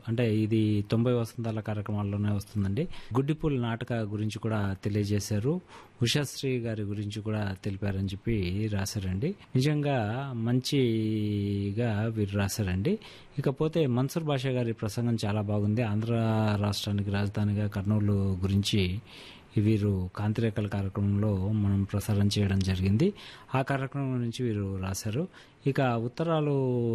అంటే ఇది తొంభై వసంతాల కార్యక్రమాల్లోనే వస్తుందండి గుడ్డిపూల నాటక గురించి కూడా తెలియజేశారు ఉషాశ్రీ గారి గురించి కూడా తెలిపారని చెప్పి రాశారండి నిజంగా మంచిగా వీరు రాశారండి ఇకపోతే మన్సూర్ బాషా గారి ప్రసంగం చాలా బాగుంది ఆంధ్ర రాష్ట్రానికి రాజధానిగా కర్నూలు గురించి వీరు కాంతిరేఖల కార్యక్రమంలో మనం ప్రసారం చేయడం జరిగింది ఆ కార్యక్రమం నుంచి వీరు రాశారు ఇక ఉత్తరాలు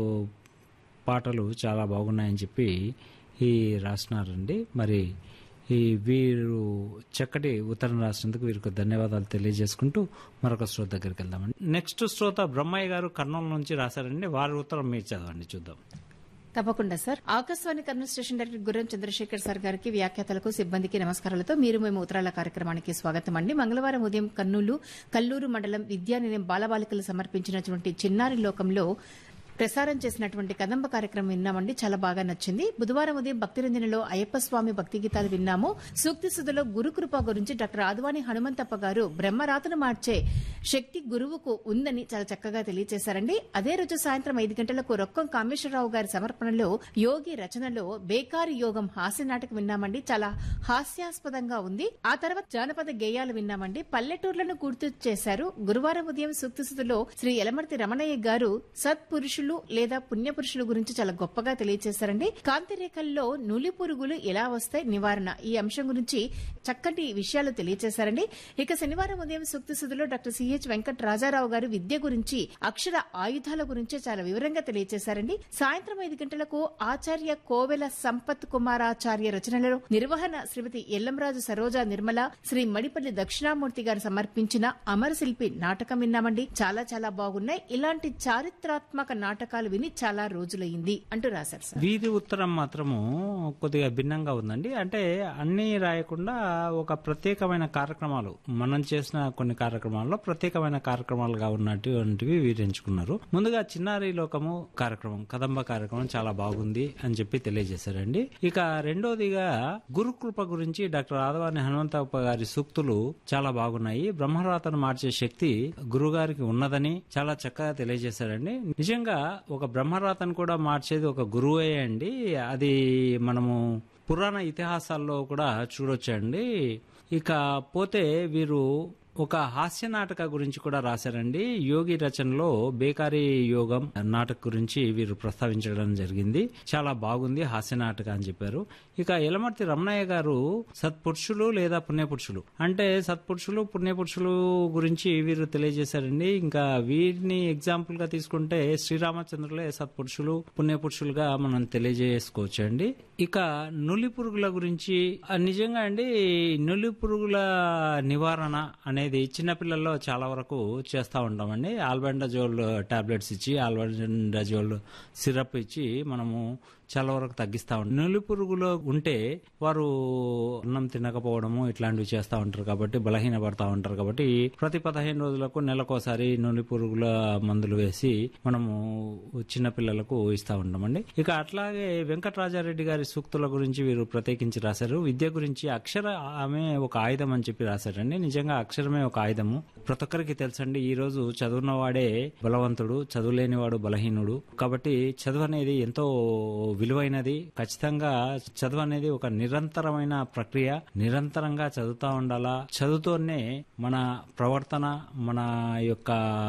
పాటలు చాలా బాగున్నాయని చెప్పి ఈ రాసినారండి మరి ఈ వీరు చక్కటి ఉత్తరం రాసినందుకు వీరికి ధన్యవాదాలు తెలియజేసుకుంటూ మరొక శ్రోత దగ్గరికి వెళ్దామండి నెక్స్ట్ శ్రోత బ్రహ్మయ్య గారు కర్నూలు నుంచి రాశారండి వారి ఉత్తరం మీరు చదవండి చూద్దాం తప్పకుండా sir Akashvani Kurnool station director Gurram Chandrasekhar sir గారికి వ్యాఖ్యాతలకు సిబ్బందికి నమస్కారాలతో మీరు మేము ఉత్తరాల కార్యక్రమానికి స్వాగతం అండి మంగళవారం ఉదయం కర్నూలు కల్లూరు మండలం విద్యానిలయం బాలబాలికలు సమర్పించినటువంటి చిన్నారి లోకంలో ప్రసారం చేసినటువంటి కదంబ కార్యక్రమం విన్నామండి చాలా బాగా నచ్చింది బుధవారం ఉదయం భక్తిరంజనలో అయ్యప్ప స్వామి భక్తి గీతాలు విన్నాము సూక్తి సుధలో గురుకృప గురించి డాక్టర్ ఆదివాని హనుమంతప్ప గారు బ్రహ్మరాతను మార్చే శక్తి గురువుకు ఉందని చాలా చక్కగా తెలియజేశారండి అదే రోజు సాయంత్రం ఐదు గంటలకు రొక్కం కామేశ్వరరావు గారి సమర్పణలో యోగి రచనలో బేకారి యోగం హాస్య నాటకం విన్నామండి చాలా హాస్యాస్పదంగా ఉంది ఆ తర్వాత జానపద గేయాలు విన్నామండి పల్లెటూర్లను గుర్తు చేశారు గురువారం ఉదయం సూక్తి సుధలో శ్రీ యలమర్తి రమణయ్య గారు సత్పురుషులు లేదా పుణ్యపురుషుల గురించి చాలా గొప్పగా తెలియజేశారండి కాంతి రేఖల్లో నులి పురుగులు ఎలా వస్తాయి నివారణ ఈ అంశం గురించి చక్కటి విషయాలు తెలియజేశారండి ఇక శనివారం ఉదయం సూక్తి సుధలో డాక్టర్ సిహెచ్ వెంకట రాజారావు గారు విద్య గురించి అక్షర ఆయుధాల గురించి చాలా వివరంగా తెలియజేశారండి సాయంత్రం ఐదు గంటలకు ఆచార్య కోవెల సంపత్ కుమారాచార్య రచనలలో నిర్వహణ శ్రీమతి ఎల్లంరాజు సరోజ నిర్మల శ్రీ మడిపల్లి దక్షిణామూర్తి గారు సమర్పించిన అమరశిల్పి నాటకం విన్నామండి చాలా చాలా బాగున్నాయి ఇలాంటి చారిత్రాత్మక నాటకాలు విని చాలా రోజులైంది అంటూ రాశారు సార్ వీరి ఉత్తరం మాత్రము కొద్దిగా భిన్నంగా ఉందండి అంటే అన్ని రాయకుండా ఒక ప్రత్యేకమైన కార్యక్రమాలు మనం చేసిన కొన్ని కార్యక్రమాల్లో ప్రత్యేకమైన కార్యక్రమాలుగా ఉన్నటువంటివి వీరు ఎంచుకున్నారు ముందుగా చిన్నారి లోకము కార్యక్రమం కదంబ కార్యక్రమం చాలా బాగుంది అని చెప్పి తెలియజేశారండి ఇక రెండోదిగా గురుకృప గురించి డాక్టర్ ఆదవాని హనుమంతప్ప గారి సూక్తులు చాలా బాగున్నాయి బ్రహ్మరాతను మార్చే శక్తి గురుగారికి ఉన్నదని చాలా చక్కగా తెలియజేశారండి నిజంగా ఒక బ్రహ్మరాతను కూడా మార్చేది ఒక గురువే అండి అది మనము పురాణ ఇతిహాసాల్లో కూడా చూడొచ్చండి ఇక పోతే వీరు ఒక హాస్య నాటక గురించి కూడా రాశారండి యోగి రచనలో బేకారీ యోగం నాటక గురించి వీరు ప్రస్తావించడం జరిగింది చాలా బాగుంది హాస్య నాటక అని చెప్పారు ఇక ఎలమర్తి రమణయ్య గారు సత్పురుషులు లేదా పుణ్యపురుషులు అంటే సత్పురుషులు పుణ్యపురుషులు గురించి వీరు తెలియజేశారండి ఇంకా వీరిని ఎగ్జాంపుల్ గా తీసుకుంటే శ్రీరామచంద్రులే సత్పురుషులు పుణ్యపురుషులుగా మనం తెలియజేసుకోవచ్చు అండి ఇక నులి పురుగుల గురించి ఆ, నిజంగా అండి నులి పురుగుల నివారణ అనేది చిన్నపిల్లల్లో చాలా వరకు చేస్తూ ఉంటామండి ఆల్బెండజోల్ టాబ్లెట్స్ ఇచ్చి ఆల్బెండజోల్ సిరప్ ఇచ్చి మనము చాలా వరకు తగ్గిస్తా ఉంటాం నులి పురుగులో ఉంటే వారు అన్నం తినకపోవడము ఇట్లాంటివి చేస్తూ ఉంటారు కాబట్టి బలహీన పడతా ఉంటారు కాబట్టి ప్రతి పదిహేను రోజులకు నెలకోసారి నులి పురుగుల మందులు వేసి మనము చిన్న పిల్లలకు ఇస్తా ఉంటామండి ఇక అట్లాగే వెంకటరాజారెడ్డి గారి సూక్తుల గురించి వీరు ప్రత్యేకించి రాశారు విద్య గురించి అక్షర ఆమె ఒక ఆయుధం అని చెప్పి రాశారండి నిజంగా అక్షరమే ఒక ఆయుధము ప్రతి ఒక్కరికి తెలుసండి ఈ రోజు చదువున్నవాడే బలవంతుడు చదువులేనివాడు బలహీనుడు కాబట్టి చదువు అనేది ఎంతో విలువైనది ఖచ్చితంగా చదువు అనేది ఒక నిరంతరమైన ప్రక్రియ నిరంతరంగా చదువుతా ఉండాలా చదువుతోనే మన ప్రవర్తన మన యొక్క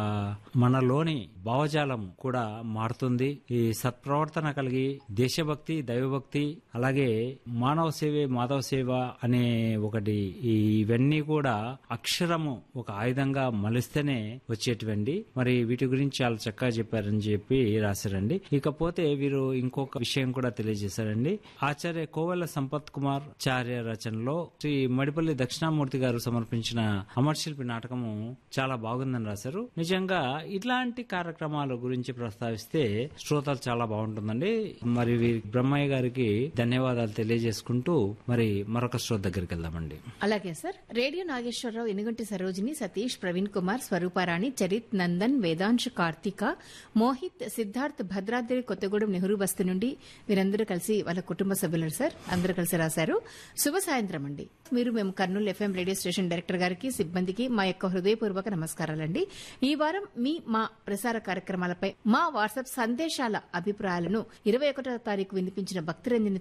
మనలోని భావజాలం కూడా మారుతుంది ఈ సత్ప్రవర్తన కలిగి దేశభక్తి దైవభక్తి అలాగే మానవ సేవే మాధవ సేవ అనే ఒకటి ఈ ఇవన్నీ కూడా అక్షరము ఒక ఆయుధంగా మలిస్తేనే వచ్చేటివండి మరి వీటి గురించి చాలా చక్కగా చెప్పారని చెప్పి రాశారండి ఇకపోతే వీరు ఇంకొక విషయం కూడా తెలియజేశారండి ఆచార్య కోవెల సంపత్ కుమార్ చార్య రచనలో శ్రీ మడిపల్లి దక్షిణామూర్తి గారు సమర్పించిన అమర్శిల్పి నాటకము చాలా బాగుందని రాశారు నిజంగా ఇట్లాంటి కార్యక్రమాల గురించి ప్రస్తావిస్తే శ్రోతలు చాలా బాగుంటుందండి మరి వీరి బ్రహ్మయ్య గారికి ధన్యవాదాలు తెలియజేసుకుంటూ మరి మరొక శ్రోత దగ్గరికి వెళ్దామండి అలాగే సార్ రేడియో నాగేశ్వరరావు ఎనుగంటి సరోజిని సతీష్ ప్రవీణ్ కుమార్ స్వరూపారాణి చరిత్ నందన్ వేదాంశ్ కార్తిక మోహిత్ సిద్ధార్థ్ భద్రాద్రి కొత్తగూడెం నెహ్రూ బస్తు నుండి వీరందరూ కలిసి వాళ్ళ కుటుంబ సభ్యులు సార్ అందరూ కలిసి రాశారు శుభ సాయంత్రం అండి మీరు మేము Kurnool FM radio station director గారికి సిబ్బందికి మా యొక్క హృదయపూర్వక నమస్కారాలండి ఈ వారం మీ మా ప్రసార కార్యక్రమాలపై మా వాట్సాప్ సందేశాల అభిప్రాయాలను ఇరవై ఒకటో తారీఖు వినిపించిన భక్తిరంజని